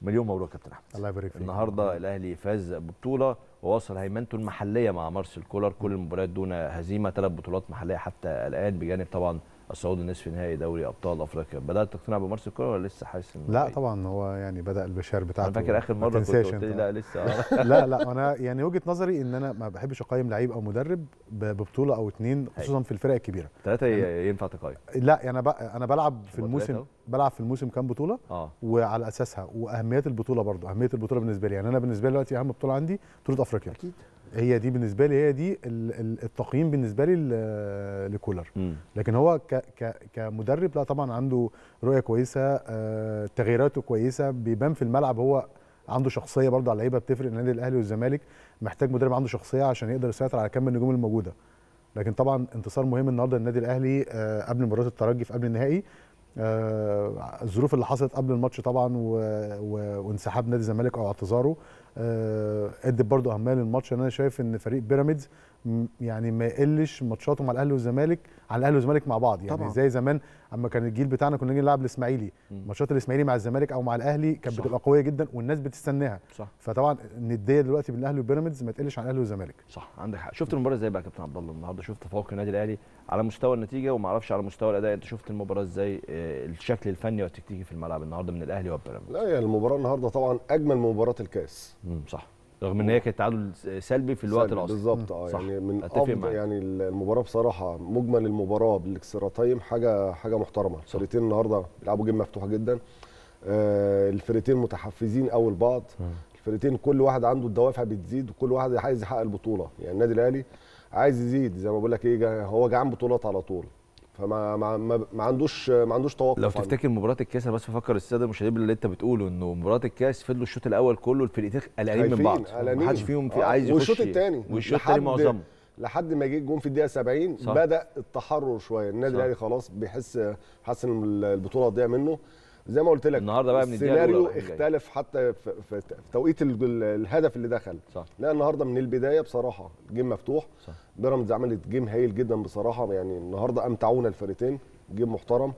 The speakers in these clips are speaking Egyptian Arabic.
مليون مبروك يا كابتن احمد الله يبارك فيك النهارده الاهلي فاز ببطوله ووصل هيمنته المحليه مع مارسيل كولر كل المباريات دون هزيمه ثلاث بطولات محليه حتى الان بجانب طبعا الصعود لنصف نهائي دوري ابطال افريقيا بدات تقتنع بمارسيل كولر ولا لسه حاسس إنه لا بعيد؟ طبعا هو يعني بدا البشار بتاعته انا فاكر اخر ما مره كنت تنساش قلت لي أنت. لا لسه آه. لا لا انا يعني وجهه نظري ان انا ما بحبش اقيم لعيب او مدرب ب- ببطوله او اتنين خصوصا في الفرق الكبيره ثلاثه ي- ينفع تقيم لا يعني انا ب- انا بلعب في هو الموسم تلاتة أهو. بلعب في الموسم كام بطوله اه وعلى اساسها واهميات البطوله برضو اهميه البطوله بالنسبه لي يعني انا بالنسبه لي دلوقتي اهم بطوله عندي بطوله افريقيا اكيد هي دي بالنسبه لي هي دي ال- ال- التقييم بالنسبه لي ل- لكولر مم. لكن هو ك ك كمدرب لا طبعا عنده رؤيه كويسه آه، تغييراته كويسه بيبان في الملعب هو عنده شخصيه برضه على اللعيبه بتفرق النادي الاهلي والزمالك محتاج مدرب عنده شخصيه عشان يقدر يسيطر على كم النجوم الموجوده لكن طبعا انتصار مهم النهارده للنادي الاهلي آه، قبل مباراه الترجي في قبل النهائي آه، الظروف اللي حصلت قبل الماتش طبعا و... و... وانسحاب نادي الزمالك او اعتذاره آه، ادت برضو اهميه للماتش انا شايف ان فريق بيراميدز م- يعني ما يقلش ماتشاته مع الاهلي والزمالك على الاهلي والزمالك مع بعض يعني طبعاً. زي زمان اما كان الجيل بتاعنا كنا نيجي نلعب الاسماعيلي مم. ماتشات الاسماعيلي مع الزمالك او مع الاهلي كانت صح. بتبقى قويه جدا والناس بتستناها صح فطبعا النديه دلوقتي بين الاهلي وبيراميدز ما تقلش عن الاهلي والزمالك صح عندك حق شفت المباراه ازاي بقى يا كابتن عبد الله النهارده شفت تفوق النادي الاهلي على مستوى النتيجه وما اعرفش على مستوى الاداء انت شفت المباراه ازاي آه، الشكل الفني والتكتيكي في الملعب النهارده من الاهلي وبيراميدز لا هي المباراه النهارده طبعا اجمل مباراه الكاس مم، صح رغم ان هي كانت تعادل سلبي في الوقت سلبي الاصلي بالظبط اه صح. يعني من أتفق افضل معاك. يعني المباراه بصراحه مجمل المباراه بالاكسترا تايم حاجه حاجه محترمه الفريقين النهارده بيلعبوا جيم مفتوح جدا آه الفريقين متحفزين قوي لبعض الفريقين كل واحد عنده الدوافع بتزيد وكل واحد عايز يحقق البطوله يعني النادي الاهلي عايز يزيد زي ما بقول لك ايه جا- هو جعان بطولات على طول فما ما, ما, ما عندوش ما عندوش توقف لو عنده. تفتكر مباراه الكاس انا بس بفكر الساده المشاهدين باللي انت بتقوله انه مباراه الكاس فضلوا الشوط الاول كله الفرقتين قلقانين من خايفين، بعض قلقانين. ما حدش فيهم في آه، عايز يخش والشوط التاني والشوط الثاني لحد- معظمه لحد ما جه الجون في الدقيقه 70 صح. بدا التحرر شويه النادي صح. الاهلي خلاص بيحس حاسس ان البطوله هتضيع منه زي ما قلت لك النهارده بقى من الدقيقة الأولى السيناريو رايحين جايين. اختلف حتى في, في, في توقيت ال- ال- الهدف اللي دخل صح لا النهارده من البدايه بصراحه جيم مفتوح صح. بيراميدز عملت جيم هايل جدا بصراحه يعني النهارده امتعونا الفريقين جيم محترم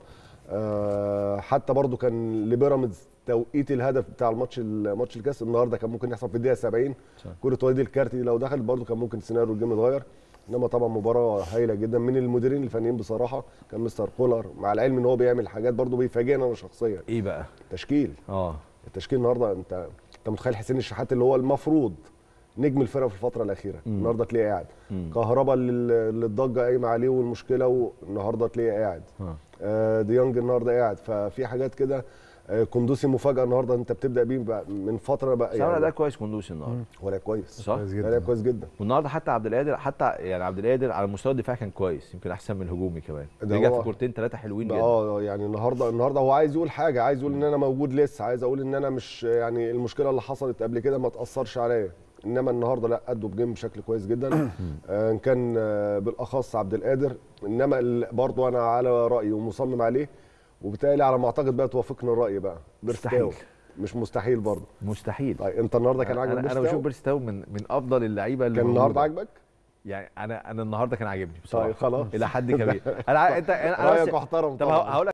آه حتى برضو كان لبيراميدز توقيت الهدف بتاع الماتش الماتش الكاس النهارده كان ممكن يحصل في الدقيقه 70 صح. كره وليد الكارتي لو دخل برضو كان ممكن سيناريو الجيم يتغير انما طبعا مباراه هايله جدا من المديرين الفنيين بصراحه كان مستر كولر مع العلم ان هو بيعمل حاجات برضو بيفاجئنا انا شخصيا ايه بقى تشكيل اه التشكيل النهارده انت انت متخيل حسين الشحات اللي هو المفروض نجم الفرقه في الفتره الاخيره مم. النهارده تلاقيه قاعد مم. كهربا اللي اللي الضجه قايمه عليه والمشكله والنهارده تلاقيه قاعد آه. آه، ديانج النهارده قاعد ففي حاجات كده آه، كندوسي مفاجاه النهارده انت بتبدا بيه بقى من فتره بقى بس عمل اداء يعني كويس كندوسي النهارده هو لعب كويس صح كويس لا، جدا لعب كويس جدا والنهارده حتى عبد القادر حتى يعني عبد القادر على مستوى الدفاع كان كويس يمكن احسن من الهجومي كمان ده رجع هو- في كورتين ثلاثه حلوين جدا اه يعني النهارده النهارده هو عايز يقول حاجه عايز يقول ان انا موجود لسه عايز اقول ان انا مش يعني المشكله اللي حصلت قبل كده ما تاثرش عليا انما النهارده لا ادوا بجيم بشكل كويس جدا آه، ان كان آه، بالاخص عبد القادر انما ال- برضو انا على رايي ومصمم عليه وبالتالي على ما اعتقد بقى توافقني الراي بقى بيرستاو مستحيل. مش مستحيل برضه مستحيل طيب انت النهارده كان عاجبك انا انا بيرستاو؟ بشوف بيرستاو من من افضل اللعيبه اللي كان النهارده موجودة. عاجبك؟ يعني انا انا النهارده كان عاجبني بصراحه طيب خلاص الى حد كبير انا ع- انت انا رايك بس- محترم طب طبعاً. هقول